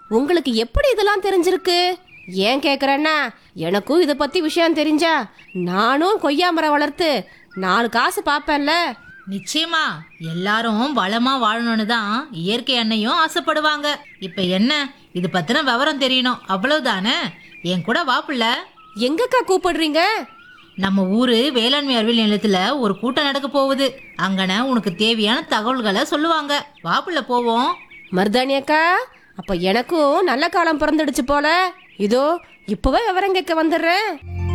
உங்களுக்கு எப்படி இதெல்லாம் தெரிஞ்சிருக்கு ஏன் கேக்குறேன்னா எனக்கும் இதை பத்தி விஷயம் தெரிஞ்சா நானும் கொய்யா மரம் வளர்த்து நாலு காசு பார்ப்பேன்ல நிச்சயமா எல்லாரும் வளமா வாழணும்னு தான் இயற்கை அன்னையும் ஆசைப்படுவாங்க இப்ப என்ன இது பத்தின விவரம் தெரியணும் அவ்வளவுதானே என் கூட வாப்புல எங்கக்கா கூப்பிடுறீங்க நம்ம ஊரு வேளாண்மை அறிவியல் நிலையத்துல ஒரு கூட்டம் நடக்க போகுது அங்கன உனக்கு தேவையான தகவல்களை சொல்லுவாங்க வாப்புல போவோம் மருதாணி அக்கா அப்ப எனக்கும் நல்ல காலம் பிறந்துடுச்சு போல இதோ இப்பவே விவரம் கேட்க வந்துடுறேன்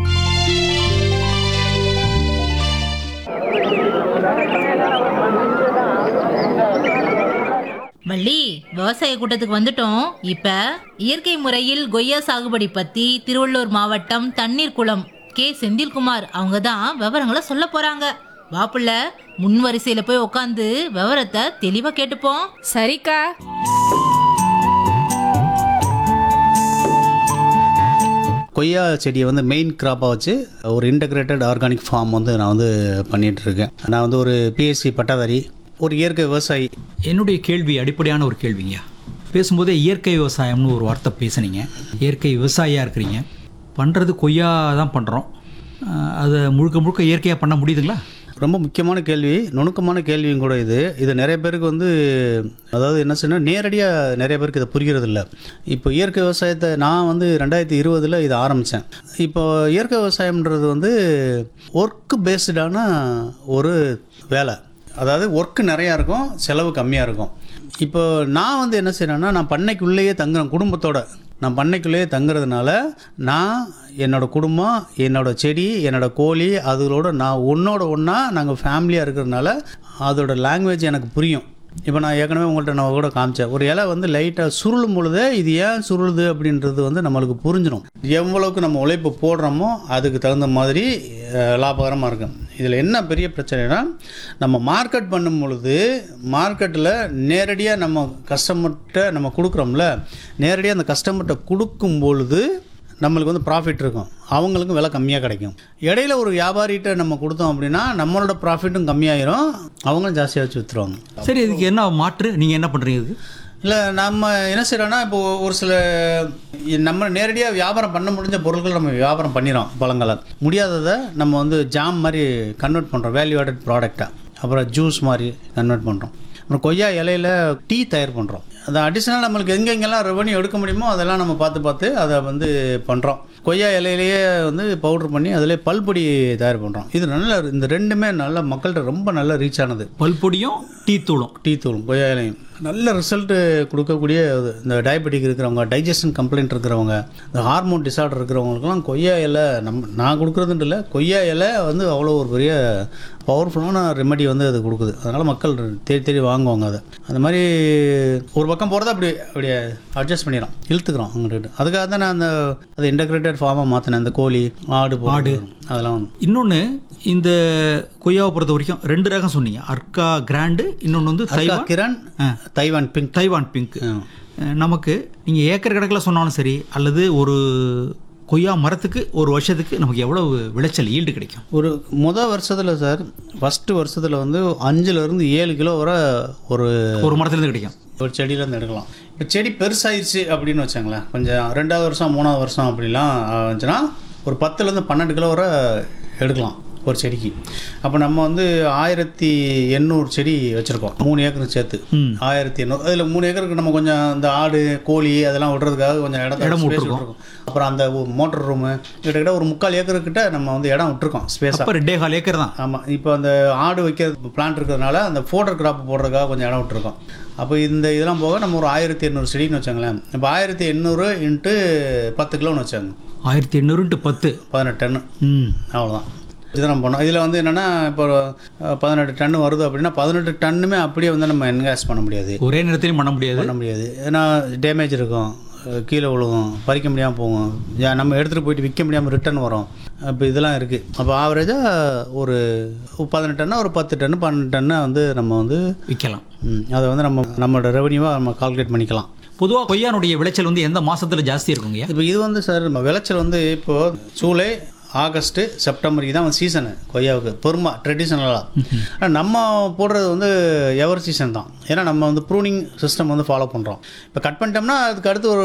வள்ளி விவசாய கூட்டத்துக்கு வந்துட்டோம் இப்ப இயற்கை முறையில் கொய்யா சாகுபடி பத்தி திருவள்ளூர் மாவட்டம் தண்ணீர் குளம் கே செந்தில்குமார் அவங்க தான் விவரங்களை சொல்ல போறாங்க வாப்புல முன் வரிசையில போய் உட்காந்து விவரத்தை தெளிவா கேட்டுப்போம் சரிக்கா கொய்யா செடியை வந்து மெயின் கிராப்பாக வச்சு ஒரு இன்டகிரேட்டட் ஆர்கானிக் ஃபார்ம் வந்து நான் வந்து பண்ணிட்டு இருக்கேன் நான் வந்து ஒரு பிஎஸ்சி பட்டதாரி ஒரு இயற்கை விவசாயி என்னுடைய கேள்வி அடிப்படையான ஒரு கேள்விங்க பேசும்போதே இயற்கை விவசாயம்னு ஒரு வார்த்தை பேசுனீங்க இயற்கை விவசாயியாக இருக்கிறீங்க பண்ணுறது கொய்யா தான் பண்ணுறோம் அதை முழுக்க முழுக்க இயற்கையாக பண்ண முடியுதுங்களா ரொம்ப முக்கியமான கேள்வி நுணுக்கமான கேள்வியும் கூட இது இது நிறைய பேருக்கு வந்து அதாவது என்ன சொன்னால் நேரடியாக நிறைய பேருக்கு இதை புரிகிறது இல்லை இப்போ இயற்கை விவசாயத்தை நான் வந்து ரெண்டாயிரத்தி இருபதில் இதை ஆரம்பித்தேன் இப்போ இயற்கை விவசாயம்ன்றது வந்து ஒர்க்கு பேஸ்டான ஒரு வேலை அதாவது ஒர்க்கு நிறையா இருக்கும் செலவு கம்மியாக இருக்கும் இப்போ நான் வந்து என்ன செய்கிறேன்னா நான் பண்ணைக்குள்ளேயே தங்குறேன் குடும்பத்தோட நான் பண்ணைக்குள்ளேயே தங்குறதுனால நான் என்னோட குடும்பம் என்னோட செடி என்னோட கோழி அதுகளோட நான் ஒன்றோட ஒன்றா நாங்கள் ஃபேமிலியாக இருக்கிறதுனால அதோட லாங்குவேஜ் எனக்கு புரியும் இப்போ நான் ஏற்கனவே உங்கள்கிட்ட நான் கூட காமிச்சேன் ஒரு இலை வந்து லைட்டாக சுருளும் பொழுதே இது ஏன் சுருளுது அப்படின்றது வந்து நம்மளுக்கு புரிஞ்சிடும் எவ்வளவுக்கு நம்ம உழைப்பு போடுறோமோ அதுக்கு தகுந்த மாதிரி லாபகரமாக இருக்கும் இதில் என்ன பெரிய பிரச்சனைனா நம்ம மார்க்கெட் பண்ணும் பொழுது மார்க்கெட்டில் நேரடியாக நம்ம கஸ்டமர்கிட்ட நம்ம கொடுக்குறோம்ல நேரடியாக அந்த கஸ்டமர்கிட்ட கொடுக்கும் பொழுது நம்மளுக்கு வந்து ப்ராஃபிட் இருக்கும் அவங்களுக்கும் விலை கம்மியாக கிடைக்கும் இடையில ஒரு வியாபாரிகிட்ட நம்ம கொடுத்தோம் அப்படின்னா நம்மளோட ப்ராஃபிட்டும் கம்மியாயிரும் அவங்களும் ஜாஸ்தியாக வச்சு விற்றுருவாங்க சரி இதுக்கு என்ன மாற்று நீங்கள் என்ன பண்ணுறீங்க இதுக்கு இல்லை நம்ம என்ன செய்கிறோன்னா இப்போ ஒரு சில நம்ம நேரடியாக வியாபாரம் பண்ண முடிஞ்ச பொருட்கள் நம்ம வியாபாரம் பண்ணிடுறோம் பழங்களை முடியாததை நம்ம வந்து ஜாம் மாதிரி கன்வெர்ட் பண்ணுறோம் வேல்யூ ஆடட் ப்ராடக்டாக அப்புறம் ஜூஸ் மாதிரி கன்வெர்ட் பண்ணுறோம் அப்புறம் கொய்யா இலையில டீ தயார் பண்ணுறோம் அது அடிஷ்னலாக நம்மளுக்கு எங்கெங்கெல்லாம் ரெவன்யூ எடுக்க முடியுமோ அதெல்லாம் நம்ம பார்த்து பார்த்து அதை வந்து பண்ணுறோம் கொய்யா இலையிலேயே வந்து பவுடர் பண்ணி அதிலே பல்பொடி தயார் பண்ணுறோம் இது நல்ல இந்த ரெண்டுமே நல்ல மக்கள்கிட்ட ரொம்ப நல்ல ரீச் ஆனது பல்பொடியும் டீ தூளும் டீ தூளும் கொய்யா இலையும் நல்ல ரிசல்ட்டு கொடுக்கக்கூடிய இது. இந்த டயபெட்டிக் இருக்கிறவங்க டைஜஷன் கம்ப்ளைண்ட் இருக்கிறவங்க இந்த ஹார்மோன் டிசார்டர் இருக்கிறவங்களுக்குலாம் கொய்யா இலை நம்ம நான் கொடுக்குறதுன்ட்டு இல்லை கொய்யா இலை வந்து அவ்வளோ ஒரு பெரிய பவர்ஃபுல்லான ரெமெடி வந்து அது கொடுக்குது அதனால் மக்கள் தேடி தேடி வாங்குவாங்க அதை அந்த மாதிரி ஒரு பக்கம் போகிறத அப்படி அப்படியே அட்ஜஸ்ட் பண்ணிடுறோம் இழுத்துக்கிறோம் அவங்ககிட்ட அதுக்காக தான் நான் அந்த அது இன்டகிரேட்டட் ஃபார்மாக மாற்றினேன் அந்த கோழி ஆடு ஆடு அதெல்லாம் வந்து இன்னொன்று இந்த கொய்யாவை பொறுத்த வரைக்கும் ரெண்டு ரகம் சொன்னீங்க அர்க்கா கிராண்டு இன்னொன்று வந்து அக்கா Taiwan Kiran Taiwan pink Taiwan pink நமக்கு நீங்கள் ஏக்கர் கணக்கில் சொன்னாலும் சரி அல்லது ஒரு கொய்யா மரத்துக்கு ஒரு வருஷத்துக்கு நமக்கு எவ்வளவு விளைச்சல் ஈல்டு கிடைக்கும் ஒரு முத வருஷத்தில் சார் ஃபஸ்ட்டு வருஷத்தில் வந்து அஞ்சுலேருந்து ஏழு கிலோ வரை ஒரு ஒரு மரத்துலேருந்து கிடைக்கும் ஒரு செடியிலேருந்து எடுக்கலாம் இப்போ செடி பெருசாயிருச்சு அப்படின்னு வச்சாங்களேன் கொஞ்சம் ரெண்டாவது வருஷம் மூணாவது வருஷம் அப்படிலாம் வந்துச்சுன்னா ஒரு பத்துலேருந்து பன்னெண்டு கிலோ வரை எடுக்கலாம் ஒரு செடிக்கு அப்போ நம்ம வந்து ஆயிரத்தி எண்ணூறு செடி வச்சுருக்கோம் மூணு ஏக்கருக்கு சேர்த்து ஆயிரத்தி எண்ணூறு அதில் மூணு ஏக்கருக்கு நம்ம கொஞ்சம் இந்த ஆடு கோழி அதெல்லாம் விடுறதுக்காக கொஞ்சம் இடத்த இடம் space விட்டுருக்கோம். விட்டுருக்கோம் அப்புறம் அந்த மோட்டர் ரூமு கிட்டத்தட்ட ஒரு முக்கால் ஏக்கருக்கிட்ட நம்ம வந்து இடம் விட்டுருக்கோம் ஸ்பேஸாக அப்போ ரெண்டே கால் ஏக்கர் தான் ஆமாம் இப்போ அந்த ஆடு வைக்க பிளான்ட் இருக்கிறதுனால அந்த ஃபோட்டர் கிராப் போடுறதுக்காக கொஞ்சம் இடம் விட்டுருக்கோம் அப்போ இந்த இதெல்லாம் போக நம்ம ஒரு ஆயிரத்தி எண்ணூறு செடின்னு வச்சாங்களேன் இப்போ ஆயிரத்தி எண்ணூறு இன்ட்டு பத்து கிலோன்னு வச்சாங்க ஆயிரத்தி எண்ணூறுன்ட்டு பத்து பதினெட்டு டன்னு ம் அவ்வளோதான் இது நம்ம பண்ணோம் இதில் வந்து என்னென்னா இப்போ அஹ், பதினெட்டு டன்னு வருது அப்படின்னா பதினெட்டு டன்னுமே அப்படியே வந்து நம்ம என்கேஸ் பண்ண முடியாது ஒரே நேரத்திலையும் பண்ண முடியாது பண்ண முடியாது ஏன்னா டேமேஜ் இருக்கும் அஹ் கீழே விழுகும் பறிக்க முடியாமல் போகும் ஏன் நம்ம எடுத்துகிட்டு போயிட்டு விற்க முடியாமல் ரிட்டர்ன் வரும் அப்போ இதெல்லாம் இருக்குது அப்போ ஆவரேஜாக ஒரு பதினெட்டு டன்னா ஒரு பத்து டன்னு பன்னெண்டு டன்னு வந்து நம்ம வந்து விற்கலாம் ம், அதை வந்து நம்ம நம்மளோட ரெவன்யூவாக நம்ம கால்குலேட் பண்ணிக்கலாம் பொதுவாக கொய்யானுடைய விளைச்சல் வந்து எந்த மாசத்துல ஜாஸ்தி இருக்குங்கய்யா இப்போ இது வந்து சார் நம்ம விளைச்சல் வந்து இப்போது ஜூலை ஆகஸ்ட்டு செப்டம்பர் இதான் வந்து சீசனு கொய்யாவுக்கு பொறுமா ட்ரெடிஷ்னலாக நம்ம போடுறது வந்து எவர் சீசன் தான் ஏன்னா நம்ம வந்து ப்ரூனிங் சிஸ்டம் வந்து ஃபாலோ பண்ணுறோம் இப்போ கட் பண்ணிட்டோம்னா அதுக்கு அடுத்து ஒரு